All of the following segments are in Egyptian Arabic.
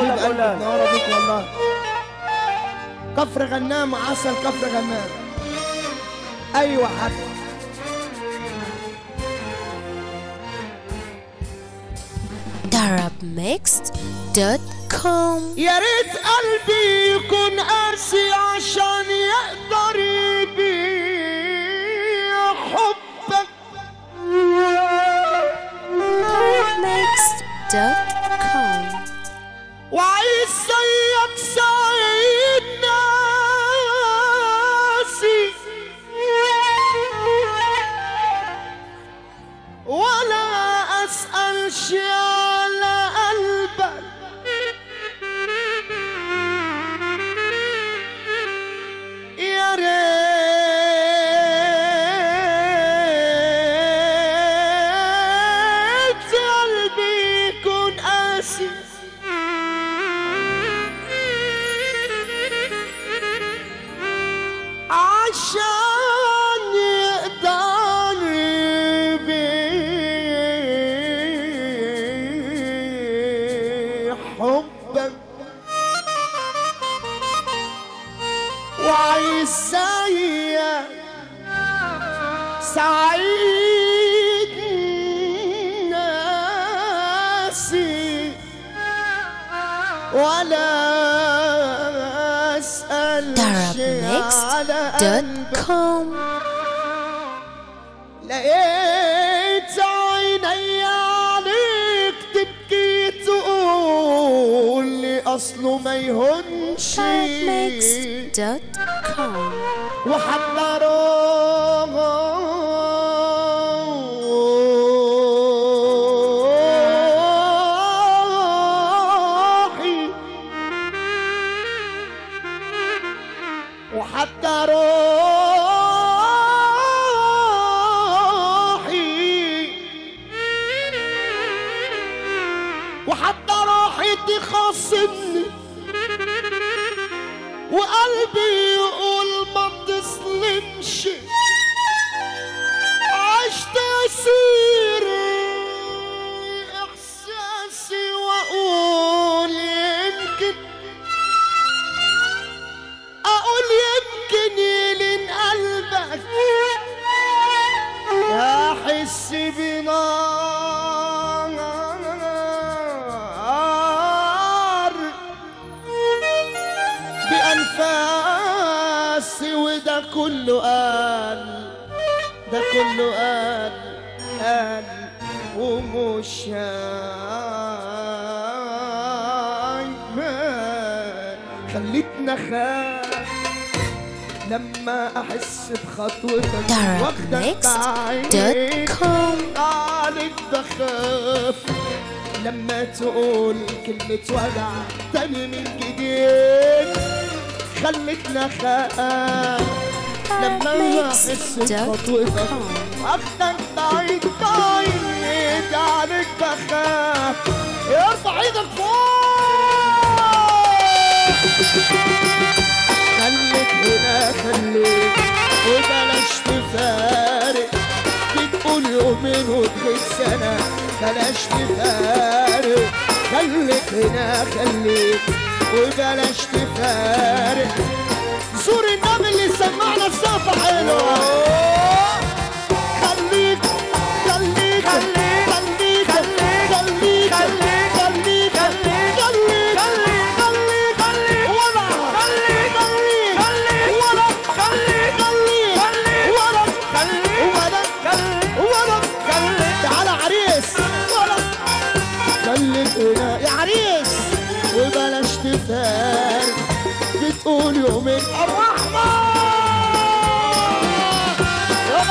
حبيب أهلا قلبي مولانا. منور بيك والله كفر غنام عسل كفر غنام ايوه حبيبي darabmixed.com يا ريت قلبي يكون قاسي عشان يقدر يبيع حبك darabmixed.com وعايز زيك سعيد ناسي ولا أسألش على قلبك يا ريت قلبي يكون قاسي عشان يقدر بحبك وعايز زيك سعيد ناسي ولا اسال darabmixed.com لقيت عيني عليك تبكي تقول لي اصله ما يهونش darabmixed.com وحتى روحي وحتى روحي وحتى روحي تخاصمني وقلبي يقول ما تسلمش عشت اسير احساسي واقول يمكن اقول يمكن يلين قلبك احس بنار بأنفاسي وده كله قال ده كله قال قال ومش هيبان خليتنا خاف لما احس بخطوتك واخدك بعيد darabmixed.com عليك بخاف لما تقول كلمة وجع تاني من جديد خلتنا خاف لما احس بخطوتك واخدك بعيد بعيد عليك بخاف ارفع ايدك فوق خليك هنا خليك وبلاش تفارق بتقول يومين وتغيب سنة بلاش تفارق خليك هنا خليك وبلاش تفارق زور النبي اللي سمعنا السقف حلو خليك خليك خليك خليك خليك خليك خليك خليك خليك خليك خليك ورا خليك خليك خليك ورا خليك خليك ورا خليك ورا ورا تعالى عريس ورا خليك هنا يا عريس وبلاش تفارق بتقول يومين الرحمة يا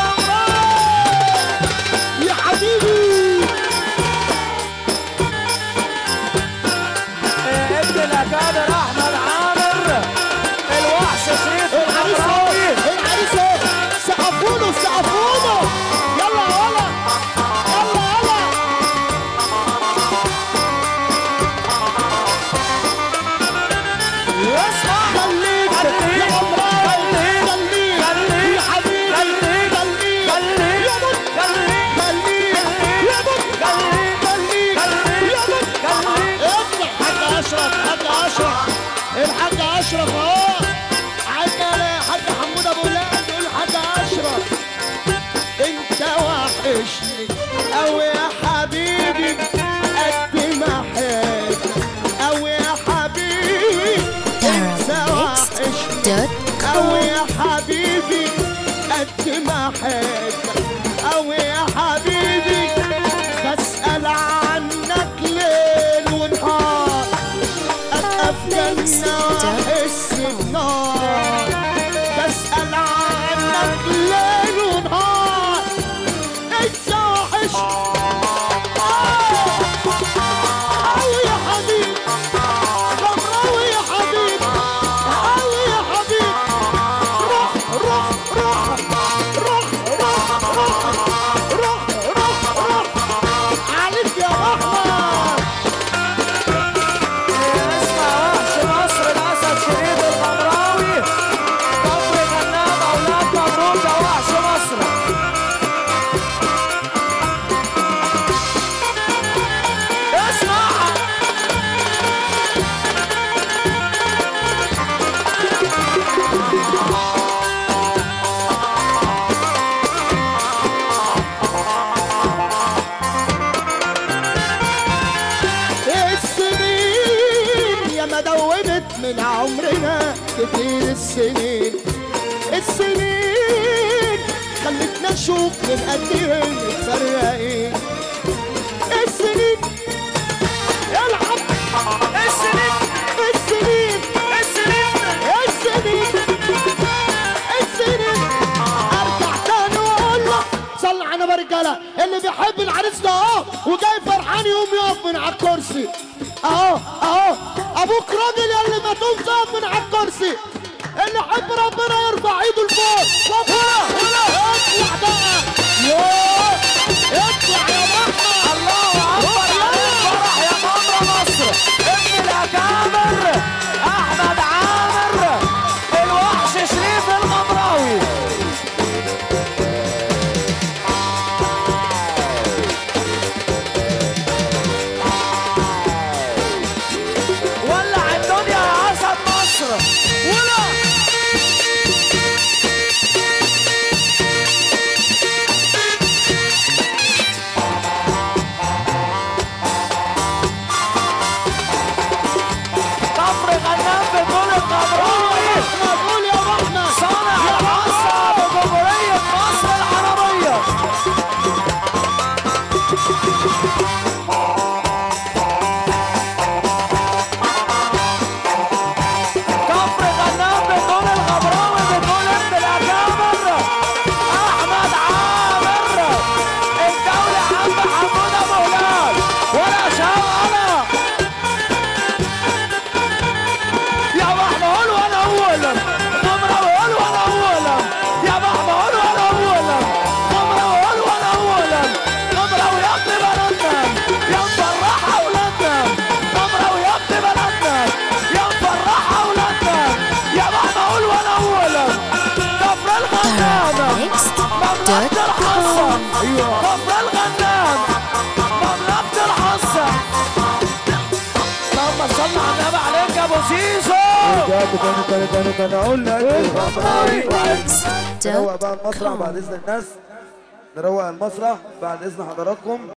بحبك أوي يا حبيبي بسأل عنك ليل ونهار أبقى في جنة وأحس بنار بسأل عنك ليل ونهار انت وحش أوي يا حبيبي غمراوي يا حبيبي أوي يا حبيبي روح روح روح روح روح روح روح روح روح عليك يا أحمد اسمع وحش مصر الاسد شريف الغمراوي كفر غنام اولاد مبروك يا وحش مصر اسمع السنين يا ما دوبت من عمرنا كتير السنين السنين خلتنا نشوف من قد ايه متفرقين السنين العب السنين السنين السنين السنين السنين ارجع تاني واقول لك صل على النبي يا رجاله اللي بيحب العريس ده اهو وجاي فرحان يقوم يقف من على الكرسي اهو اهو ابوك راجل يا اللي ما تقوم تقف من على الكرسي اللي يحب ربنا يرفع ايده لفوق فوق هنا هنا اطلع بقى يوه اطلع يا محمد الله اكبر عليك فرح يا مامرة مصر ابن الاكابر احمد عامر الوحش شريف الغمراوي ولع الدنيا يا اسد مصر ولا كفر غنام بطول الغمراوي احمد قول يا محمد صانع العصا بجمهورية مصر العربية كفر غنام بطول الغبراوي بطول ابن الأكابر أحمد عامر الدولة عم حمود أبو هلال ولا شغلة يا محمود وأنا أولا غمراوي وأنا أولا يا محمود وأنا أولا غمراوي وأنا أولا غمراوي يا ابن بلدنا يا مفرح أولادنا غمراوي يا ابن بلدنا يا مفرح أولادنا يا محمود وأنا أولا كفر الغنام مملكة الحصة كفر الغنام مملكة الحصة اللهم صل على النبي عليك يا ابو زيزو رجعت تاني تاني تاني تاني اقول لك نروق بقى المسرح Mix.com بعد اذن الناس نروق المسرح بعد اذن حضراتكم